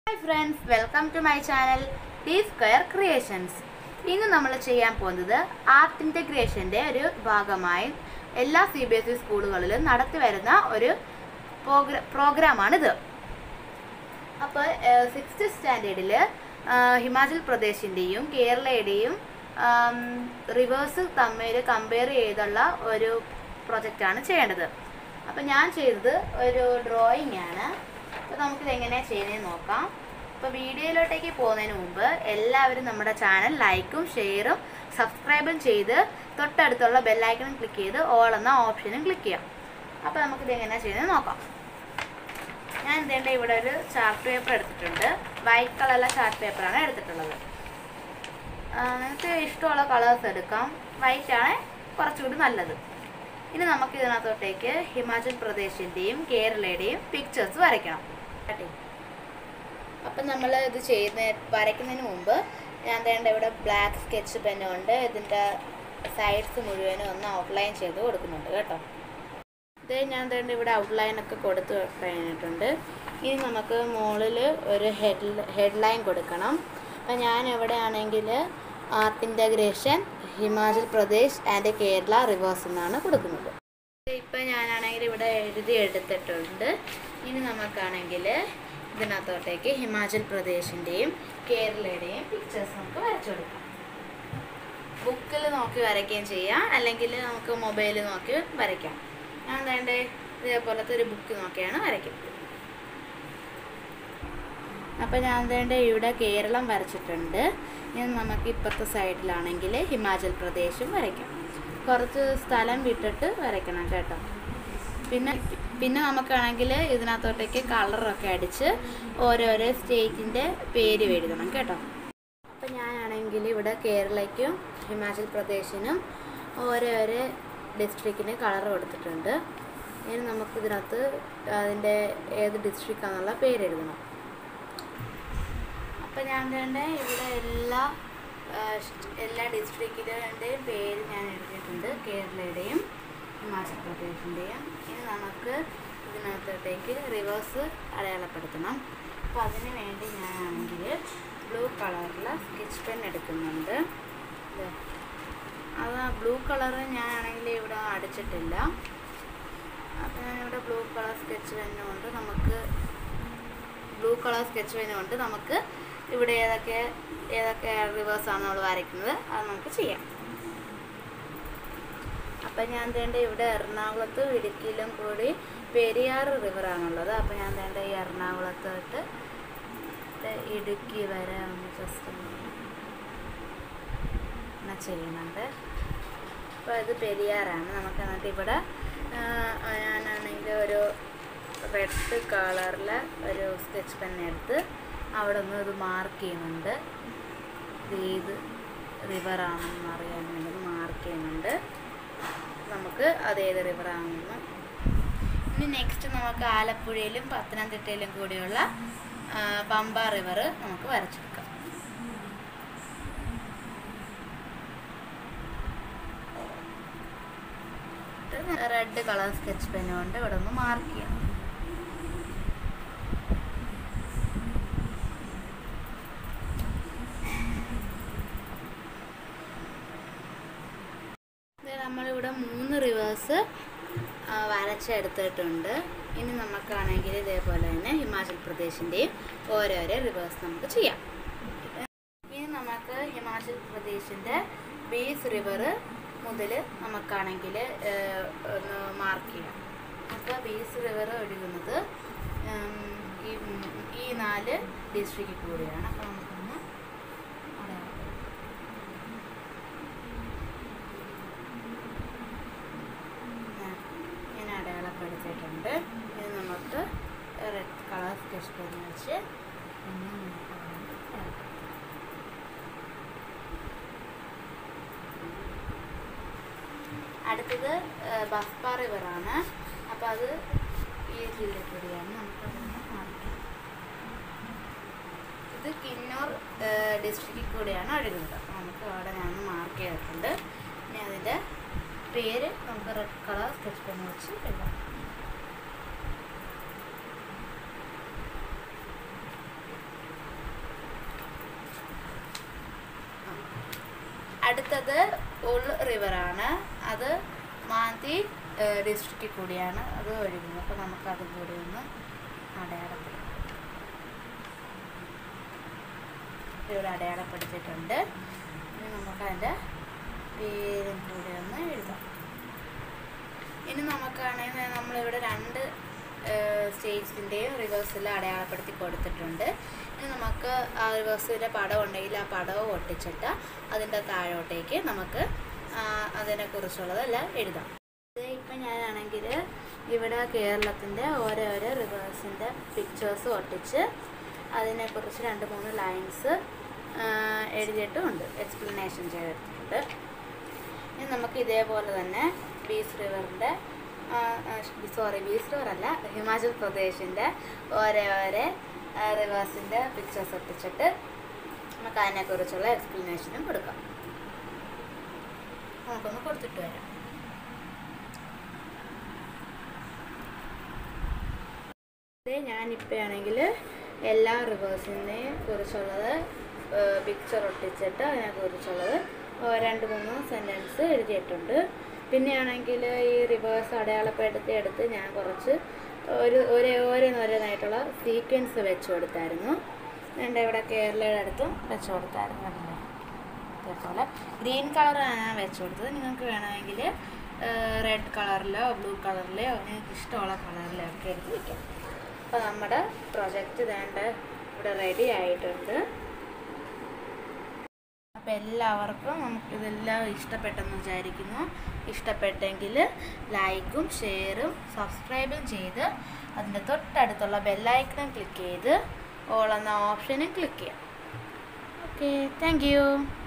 Hi friends welcome to my channel T square creations ഇന്ന് നമ്മൾ ചെയ്യാൻ പോകുന്നത് ആർട്ട് ഇൻ്റഗ്രേഷൻ്റെ ഒരു ഭാഗമായി എല്ലാ സി ബി എസ് ഇ സ്കൂളുകളിലും നടത്തി വരുന്ന ഒരു പ്രോഗ്ര പ്രോഗ്രാമാണിത് അപ്പോൾ സിക്സ്ത് സ്റ്റാൻഡേർഡിൽ ഹിമാചൽ പ്രദേശിൻ്റെയും കേരളയുടെയും റിവേഴ്സ് തമ്മിൽ കമ്പയർ ചെയ്തുള്ള ഒരു പ്രൊജക്റ്റാണ് ചെയ്യേണ്ടത് അപ്പോൾ ഞാൻ ചെയ്തത് ഒരു ഡ്രോയിങ് ആണ് അപ്പോൾ നമുക്കിത് എങ്ങനെയാണ് ചെയ്യുന്നതെന്ന് നോക്കാം അപ്പോൾ വീഡിയോയിലോട്ടേക്ക് പോകുന്നതിന് മുമ്പ് എല്ലാവരും നമ്മുടെ ചാനൽ ലൈക്കും ഷെയറും സബ്സ്ക്രൈബും ചെയ്ത് തൊട്ടടുത്തുള്ള ബെല്ലൈക്കണും ക്ലിക്ക് ചെയ്ത് ഓൾ എന്ന ഓപ്ഷനും ക്ലിക്ക് ചെയ്യാം അപ്പോൾ നമുക്കിത് എങ്ങനെയാണ് ചെയ്യുന്നത് നോക്കാം ഞാൻ എന്തേണ്ട ഇവിടെ ഒരു ചാർട്ട് പേപ്പർ എടുത്തിട്ടുണ്ട് വൈറ്റ് കളറുള്ള ചാർട്ട് പേപ്പറാണ് എടുത്തിട്ടുള്ളത് ആ, നിങ്ങൾക്ക് ഇഷ്ടമുള്ള കളേഴ്സ് എടുക്കാം വൈറ്റ് ആണ് കുറച്ചുകൂടി നല്ലത് ഇനി നമുക്ക് ഇതിനകത്തോട്ടേക്ക് ഹിമാചൽ പ്രദേശിൻ്റെയും കേരളയുടെയും പിക്ചേഴ്സ് വരയ്ക്കണം അപ്പം നമ്മൾ ഇത് ചെയ്യുന്ന വരയ്ക്കുന്നതിന് മുമ്പ് ഞാൻ വേണ്ട ഇവിടെ ബ്ലാക്ക് സ്കെച്ച് പെന്നുകൊണ്ട് ഇതിൻ്റെ സൈഡ്സ് മുഴുവനും ഒന്ന് ഔട്ട്ലൈൻ ചെയ്ത് കൊടുക്കുന്നുണ്ട് കേട്ടോ ഇത് ഞാൻ വേണ്ട ഇവിടെ ഔട്ട്ലൈൻ ഒക്കെ കൊടുത്തു കഴിഞ്ഞിട്ടുണ്ട് ഇനി നമുക്ക് മുകളിൽ ഒരു ഹെഡ് ഹെഡ്ലൈൻ കൊടുക്കണം അപ്പം ഞാൻ എവിടെയാണെങ്കിൽ art integration Himachal Pradesh and Kerala rivers എന്നാണ് കൊടുക്കുന്നത് ഇപ്പം ഞാനാണെങ്കിൽ ഇവിടെ എഴുതി എടുത്തിട്ടുണ്ട് ഇനി നമുക്കാണെങ്കിൽ ഇതിനകത്തോട്ടേക്ക് ഹിമാചൽ പ്രദേശിൻ്റെയും കേരളയുടെയും പിക്ചേഴ്സ് നമുക്ക് വരച്ചു കൊടുക്കാം ബുക്കിൽ നോക്കി വരയ്ക്കുകയും ചെയ്യാം അല്ലെങ്കിൽ നമുക്ക് മൊബൈലിൽ നോക്കി വരയ്ക്കാം ഞാൻ വേണ്ട ഇതേപോലത്തെ ഒരു ബുക്ക് നോക്കിയാണ് വരയ്ക്കുന്നത് അപ്പോൾ ഞാൻ വേണ്ട ഇവിടെ കേരളം വരച്ചിട്ടുണ്ട് ഇനി നമുക്ക് ഇപ്പുറത്തെ സൈഡിലാണെങ്കിൽ ഹിമാചൽ പ്രദേശും വരയ്ക്കാം കുറച്ച് സ്ഥലം വിട്ടിട്ട് വരയ്ക്കണം കേട്ടോ പിന്നെ പിന്നെ നമുക്കാണെങ്കിൽ ഇതിനകത്തോട്ടേക്ക് കളറൊക്കെ അടിച്ച് ഓരോരോ സ്റ്റേറ്റിൻ്റെ പേര് എഴുതണം കേട്ടോ അപ്പം ഞാനാണെങ്കിൽ ഇവിടെ കേരളയ്ക്കും ഹിമാചൽ പ്രദേശിനും ഓരോരോ ഡിസ്ട്രിക്റ്റിന് കളർ കൊടുത്തിട്ടുണ്ട് ഇനി നമുക്ക് ഇതിനകത്ത് അതിൻ്റെ ഏത് ഡിസ്ട്രിക്റ്റാണെന്നുള്ള പേര് എഴുതണം അപ്പം ഞാൻ തന്നെ ഇവിടെ എല്ലാ ആ, സ്റ്റ്- എല്ലാ ഡിസ്ട്രിക്റ്റിൻ്റെയും പേര് ഞാൻ എഴുതിയിട്ടുണ്ട് കേരളയുടെയും ഹിമാചൽ പ്രദേശിൻ്റെയും ഇനി നമുക്ക് ഇതിനകത്തോട്ടേക്ക് റിവേഴ്സ് അടയാളപ്പെടുത്തണം അപ്പോൾ അതിന് വേണ്ടി ഞാനാണെങ്കിൽ ബ്ലൂ കളറിൽ സ്കെച്ച് പെൻ എടുക്കുന്നുണ്ട് ദേ. അത് ബ്ലൂ കളർ ഞാനാണെങ്കിൽ ഇവിടെ അടിച്ചിട്ടില്ല അപ്പോൾ ഞാനിവിടെ ബ്ലൂ കളർ സ്കെച്ച് പെന്നുകൊണ്ട് നമുക്ക് ബ്ലൂ കളർ സ്കെച്ച് പെന്നുകൊണ്ട് നമുക്ക് ഇവിടെ ഏതൊക്കെ ഏതൊക്കെ റിവേഴ്സാണ് നമ്മൾ വരയ്ക്കുന്നത് അത് നമുക്ക് ചെയ്യാം അപ്പം ഞാൻ വേണ്ട ഇവിടെ എറണാകുളത്ത് ഇടുക്കിയിലും കൂടി പെരിയാർ റിവറാണുള്ളത് അപ്പം ഞാൻ വേണ്ട ഈ എറണാകുളത്തോട്ട് ഇത് ഇടുക്കി വരെ ഒന്ന് ജസ്റ്റ് ഒന്ന് ചെയ്യുന്നുണ്ട് അപ്പോൾ ഇത് പെരിയാറാണ് നമുക്ക് എന്നിട്ട് ഇവിടെ ആ, ഞാനാണെങ്കിൽ ഒരു റെഡ് കളറിൽ ഒരു സ്കെച്ച് പെൻ എടുത്ത് അവിടെ ഒന്ന് ഇത് മാർക്ക് ചെയ്യുന്നുണ്ട് ഇത് ഏത് റിവറാണെന്ന് അറിയാൻ വേണ്ടി മാർക്ക് ചെയ്യുന്നുണ്ട് നമുക്ക് അത് ഏത് റിവറാണെന്ന് ഇനി നെക്സ്റ്റ് നമുക്ക് ആലപ്പുഴയിലും പത്തനംതിട്ടയിലും കൂടിയുള്ള ആ, പമ്പ റിവർ നമുക്ക് വരച്ചെടുക്കാം റെഡ് കളർ സ്കെച്ച് പെൻ കൊണ്ട് ഇവിടെ ഒന്ന് മാർക്ക് ചെയ്യാം ഇത് നമ്മളിവിടെ മൂന്ന് റിവേഴ്സ് വരച്ചെടുത്തിട്ടുണ്ട് ഇനി നമുക്കാണെങ്കിൽ ഇതേപോലെ തന്നെ ഹിമാചൽ പ്രദേശിൻ്റെയും ഓരോരോ റിവേഴ്സ് നമുക്ക് ചെയ്യാം ഇനി നമുക്ക് ഹിമാചൽ പ്രദേശിൻ്റെ ബേസ് റിവർ മുതൽ നമുക്കാണെങ്കിൽ ഒന്ന് മാർക്ക് ചെയ്യാം അപ്പോൾ ബേസ് റിവർ ഒഴുകുന്നത് ഉം, ഈ ഈ നാല് ഡിസ്ട്രിക്റ്റിൽ കൂടിയാണ് അപ്പോൾ നമുക്കൊന്ന് അടയാളപ്പെടുത്താം. ഞാൻ ഞാൻ അടയാളപ്പെടുത്തിയിട്ടുണ്ട് ഇത് നമുക്ക് റെഡ് കളർ സ്കെച്ച് പെൻ വെച്ച് ഒന്ന് നമുക്ക് അവിടെ അടയാളപ്പെടുത്താം. അടുത്തത് ബസ്പ റിവറാണ് അപ്പോൾ അത് ഈ ജില്ലയിൽ കൂടിയാണ് നമുക്ക് അതൊന്ന് മാർക്ക് ചെയ്യാം. ഇത് കിന്നൂർ ഡിസ്ട്രിക്റ്റിൽ കൂടിയാണ് ഒഴുകുന്നത് അപ്പോൾ നമുക്ക് അവിടെ ഞാൻ മാർക്ക് ചെയ്തിട്ടുണ്ട് ഇനി അതിൻ്റെ പേര് നമുക്ക് റെഡ് കളർ സ്കെച്ച് പെൻ വെച്ച് എഴുതാം അടുത്തത് ഉൾ റിവറാണ് അത് മാന്തി ഡിസ്ട്രിക്റ്റിൽ കൂടിയാണ് അത് ഒഴുകുന്നത് അപ്പോൾ നമുക്ക് അതും കൂടി ഒന്ന് അടയാളപ്പെടുത്താം ഇവിടെ അടയാളപ്പെടുത്തിയിട്ടുണ്ട് ഇനി നമുക്ക് അതിൻ്റെ പേരും കൂടി ഒന്ന് എഴുതാം ഇനി നമുക്കാണെങ്കിൽ നമ്മളിവിടെ രണ്ട് സ്റ്റേറ്റ്സിൻ്റെയും റിവേഴ്സിൽ അടയാളപ്പെടുത്തി കൊടുത്തിട്ടുണ്ട് ഇനി നമുക്ക് ആ റിവേഴ്സിൻ്റെ പടം ഉണ്ടെങ്കിൽ ആ പടവും ഒട്ടിച്ചിട്ട് അതിൻ്റെ താഴോട്ടേക്ക് നമുക്ക് ആ, അതിനെക്കുറിച്ചുള്ളതെല്ലാം എഴുതാം ഇത് ഇപ്പം ഞാനാണെങ്കിൽ ഇവിടെ കേരളത്തിൻ്റെ ഓരോരോ റിവേഴ്സിൻ്റെ പിക്ചേഴ്സ് ഒട്ടിച്ച് അതിനെക്കുറിച്ച് രണ്ട് മൂന്ന് ലൈൻസ് എഴുതിയിട്ടുമുണ്ട് എക്സ്പ്ലനേഷൻ ചെയ്തിട്ടുണ്ട് ഇനി നമുക്ക് ഇതേപോലെ തന്നെ ബീസ് റിവറിൻ്റെ സോറി ബീസ് റിവർ അല്ല ഹിമാചൽ പ്രദേശിൻ്റെ ഓരോ ഓരോ റിവേഴ്സിൻ്റെ പിക്ചേഴ്സ് ഒട്ടിച്ചിട്ട് നമുക്ക് അതിനെക്കുറിച്ചുള്ള എക്സ്പ്ലനേഷനും കൊടുക്കാം നമുക്കൊന്ന് കൊടുത്തിട്ട് വരാം ഞാനിപ്പോൾ ആണെങ്കിൽ എല്ലാ റിവേഴ്സിനെ കുറിച്ചുള്ളത് പിക്ചർ ഒട്ടിച്ചിട്ട് അതിനെക്കുറിച്ചുള്ളത് ഏഹ് രണ്ട് മൂന്ന് സെൻറ്റൻസ് എഴുതിയിട്ടുണ്ട് പിന്നെയാണെങ്കിൽ ഈ റിവേഴ്സ് അടയാളപ്പെടുത്തി എടുത്ത് ഞാൻ കുറച്ച് ഒരു ഒരേ ഓരോന്നോരോന്നായിട്ടുള്ള സീക്വൻസ് വെച്ച് കൊടുത്തായിരുന്നു എൻ്റെ ഇവിടെ കേരളയുടെ അടുത്തും വെച്ച് കൊടുത്തായിരുന്നു കണ്ടില്ലേ? അതേപോലെ ഗ്രീൻ കളറാണ് ഞാൻ വെച്ച് കൊടുത്തത് നിങ്ങൾക്ക് വേണമെങ്കിൽ റെഡ് കളറിലോ ബ്ലൂ കളറിലോ നിങ്ങൾക്ക് ഇഷ്ടമുള്ള കളറിലോ ഒക്കെ എടുത്ത് വയ്ക്കാം അപ്പോൾ നമ്മുടെ പ്രൊജക്റ്റ് വേണ്ട ഇവിടെ റെഡി ആയിട്ടുണ്ട് അപ്പോൾ എല്ലാവർക്കും നമുക്കിതെല്ലാം ഇഷ്ടപ്പെട്ടെന്ന് വിചാരിക്കുന്നു ഇഷ്ടപ്പെട്ടെങ്കിൽ ലൈക്കും ഷെയറും സബ്സ്ക്രൈബും ചെയ്ത് അതിൻ്റെ തൊട്ടടുത്തുള്ള ബെല്ലൈക്കണും ക്ലിക്ക് ചെയ്ത് ഓൾ എന്ന ഓപ്ഷനും ക്ലിക്ക് ചെയ്യാം ഓക്കെ താങ്ക് യു